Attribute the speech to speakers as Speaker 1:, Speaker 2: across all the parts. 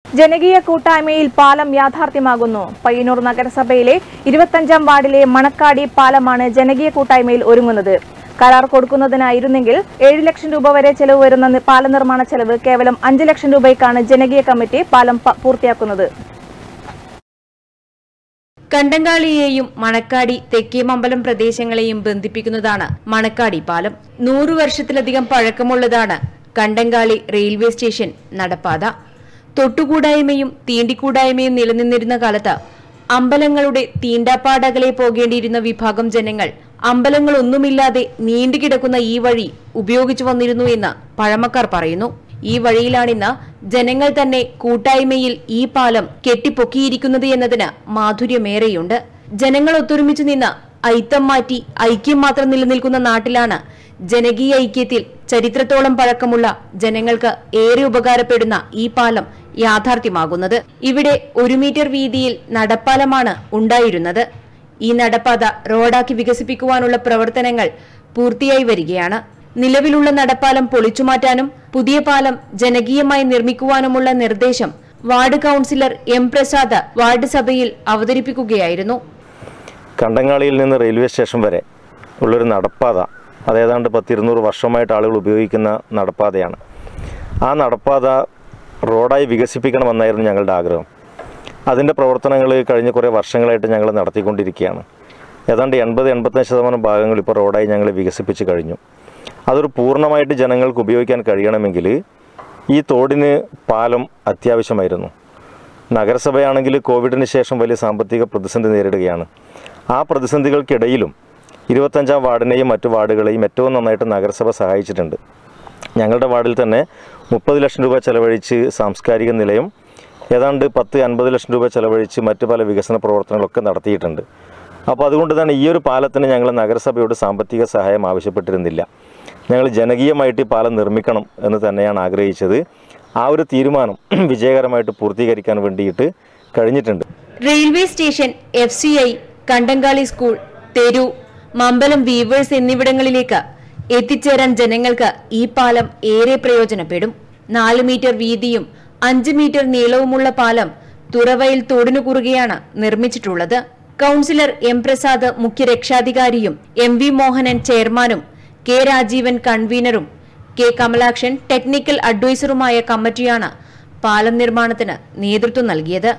Speaker 1: ജനകീയ കൂട്ടായ്മയിൽ പാലം യാഥാർത്ഥ്യമാകുന്നു പയ്യന്നൂർ നഗരസഭയിലെ ഇരുപത്തഞ്ചാം വാർഡിലെ മണക്കാടി പാലമാണ് ജനകീയ കൂട്ടായ്മയിൽ ഒരുങ്ങുന്നത് കരാർ കൊടുക്കുന്നതിനായിരുന്നെങ്കിൽ ഏഴ് ലക്ഷം രൂപ വരെ ചെലവ് വരുന്ന നി- പാല നിർമ്മാണ ചെലവ് കേവലം അഞ്ച് ലക്ഷം രൂപയ്ക്കാണ് ജനകീയ കമ്മിറ്റി പാലം പ- പൂർത്തിയാക്കുന്നത്
Speaker 2: കണ്ടങ്കാളിയെയും മണക്കാടി തെക്കേമമ്പലം പ്രദേശങ്ങളെയും ബന്ധിപ്പിക്കുന്നതാണ് മണക്കാടി പാലം നൂറു വർഷത്തിലധികം പഴക്കമുള്ളതാണ് കണ്ടങ്കാളി റെയിൽവേ സ്റ്റേഷൻ നടപ്പാത തൊട്ടുകൂടായ്മയും തീണ്ടിക്കൂടായ്മയും നിലനിന്നിരുന്ന കാലത്ത് അമ്പലങ്ങളുടെ തീണ്ടാപ്പാടകലെ പോകേണ്ടിയിരുന്ന വിഭാഗം ജനങ്ങൾ അമ്പലങ്ങളൊന്നുമില്ലാതെ നീണ്ടുകിടക്കുന്ന ഈ വഴി ഉപയോഗിച്ചു വന്നിരുന്നു എന്ന് പഴമക്കാർ പറയുന്നു ഈ വഴിയിലാണിന്ന് ജനങ്ങൾ തന്നെ കൂട്ടായ്മയിൽ ഈ പാലം കെട്ടിപ്പൊക്കിയിരിക്കുന്നത് എന്നതിന് മാധുര്യമേറെയുണ്ട് ജനങ്ങൾ ഒത്തൊരുമിച്ചു നിന്ന് ഐത്തം മാറ്റി ഐക്യം മാത്രം നിലനിൽക്കുന്ന നാട്ടിലാണ് ജനകീയ ഐക്യത്തിൽ ചരിത്രത്തോളം പഴക്കമുള്ള ജനങ്ങൾക്ക് ഏറെ ഉപകാരപ്പെടുന്ന ഈ പാലം യാഥാർത്ഥ്യമാകുന്നത് ഇവിടെ ഒരു മീറ്റർ വീതിയിൽ നടപ്പാലമാണ് ഉണ്ടായിരുന്നത് ഈ നടപ്പാത റോഡാക്കി വികസിപ്പിക്കുവാനുള്ള പ്രവർത്തനങ്ങൾ പൂർത്തിയായി വരികയാണ് നിലവിലുള്ള നടപ്പാലം പൊളിച്ചുമാറ്റാനും പുതിയ പാലം ജനകീയമായി നിർമ്മിക്കുവാനുമുള്ള നിർദ്ദേശം ward councillor M Prasad ward സഭയിൽ അവതരിപ്പിക്കുകയായിരുന്നു
Speaker 3: കണ്ടങ്ങാളിയിൽ നിന്ന് റെയിൽവേ സ്റ്റേഷൻ വരെ ഉള്ളൊരു നടപ്പാത അതേതാണ്ട് പത്തിരുന്നൂറ് വർഷമായിട്ട് ആളുകൾ ഉപയോഗിക്കുന്ന നടപ്പാതയാണ് ആ നടപ്പാത റോഡായി വികസിപ്പിക്കണമെന്നായിരുന്നു ഞങ്ങളുടെ ആഗ്രഹം അതിൻ്റെ പ്രവർത്തനങ്ങൾ കഴിഞ്ഞ കുറേ വർഷങ്ങളായിട്ട് ഞങ്ങൾ നടത്തിക്കൊണ്ടിരിക്കുകയാണ് ഏതാണ്ട് എൺപത് എൺപത്തഞ്ച് ശതമാനം ഭാഗങ്ങൾ ഇപ്പോൾ റോഡായി ഞങ്ങൾ വികസിപ്പിച്ച് കഴിഞ്ഞു അതൊരു പൂർണ്ണമായിട്ട് ജനങ്ങൾക്ക് ഉപയോഗിക്കാൻ കഴിയണമെങ്കിൽ ഈ തോടിന് പാലം അത്യാവശ്യമായിരുന്നു നഗരസഭയാണെങ്കിൽ കോവിഡിന് ശേഷം വലിയ സാമ്പത്തിക പ്രതിസന്ധി നേരിടുകയാണ് ആ പ്രതിസന്ധികൾക്കിടയിലും ഇരുപത്തഞ്ചാം വാർഡിനെയും മറ്റു വാർഡുകളെയും ഏറ്റവും നന്നായിട്ട് നഗരസഭ സഹായിച്ചിട്ടുണ്ട് ഞങ്ങളുടെ വാർഡിൽ തന്നെ മുപ്പത് ലക്ഷം രൂപ ചെലവഴിച്ച് സാംസ്കാരിക നിലയം ഏതാണ്ട് പത്ത് അൻപത് ലക്ഷം രൂപ ചെലവഴിച്ച് മറ്റു പല വികസന പ്രവർത്തനങ്ങളൊക്കെ നടത്തിയിട്ടുണ്ട് അപ്പോൾ അതുകൊണ്ട് തന്നെ ഈ ഒരു പാലത്തിന് ഞങ്ങൾ നഗരസഭയോട് സാമ്പത്തിക സഹായം ആവശ്യപ്പെട്ടിരുന്നില്ല ഞങ്ങൾ ജനകീയമായിട്ട് ഈ പാലം നിർമ്മിക്കണം എന്ന് തന്നെയാണ് ആഗ്രഹിച്ചത് ആ ഒരു തീരുമാനം വിജയകരമായിട്ട് പൂർത്തീകരിക്കാൻ വേണ്ടിയിട്ട് കഴിഞ്ഞിട്ടുണ്ട്
Speaker 2: railway station F C I Kandankali school Theru Mampalam weavers എന്നിവിടങ്ങളിലേക്ക് എത്തിച്ചേരാൻ ജനങ്ങൾക്ക് ഈ പാലം ഏറെ പ്രയോജനപ്പെടും നാല് മീറ്റർ വീതിയും അഞ്ച് മീറ്റർ നീളവുമുള്ള പാലം തുറവയിൽ തോടിനു കുറുകെയാണ് നിർമ്മിച്ചിട്ടുള്ളത് കൌൺസിലർ എം പ്രസാദ് മുഖ്യ രക്ഷാധികാരിയും എം വി മോഹനൻ ചെയർമാനും കെ രാജീവൻ കൺവീനറും കെ കമലാക്ഷൻ ടെക്നിക്കൽ അഡ്വൈസറുമായ കമ്മിറ്റിയാണ് പാലം നിർമ്മാണത്തിന് നേതൃത്വം നൽകിയത്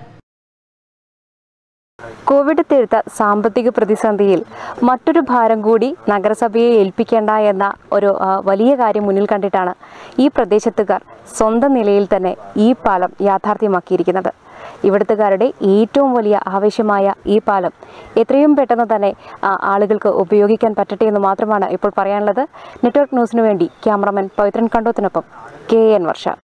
Speaker 4: കോവിഡ് തീർത്ത സാമ്പത്തിക പ്രതിസന്ധിയിൽ മറ്റൊരു ഭാരം കൂടി നഗരസഭയെ ഏൽപ്പിക്കേണ്ട എന്ന ഒരു ആ, വലിയ കാര്യം മുന്നിൽ കണ്ടിട്ടാണ് ഈ പ്രദേശത്തുകാർ സ്വന്തം നിലയിൽ തന്നെ ഈ പാലം യാഥാർത്ഥ്യമാക്കിയിരിക്കുന്നത് ഇവിടുത്തുകാരുടെ ഏറ്റവും വലിയ ആവശ്യമായ ഈ പാലം എത്രയും പെട്ടെന്ന് തന്നെ ആ, ആളുകൾക്ക് ഉപയോഗിക്കാൻ പറ്റട്ടെ എന്ന് മാത്രമാണ് ഇപ്പോൾ പറയാനുള്ളത് നെറ്റ്വർക്ക് ന്യൂസിനു വേണ്ടി ക്യാമറമാൻ പവിത്രൻ കണ്ടോത്തിനൊപ്പം കെ എൻ വർഷ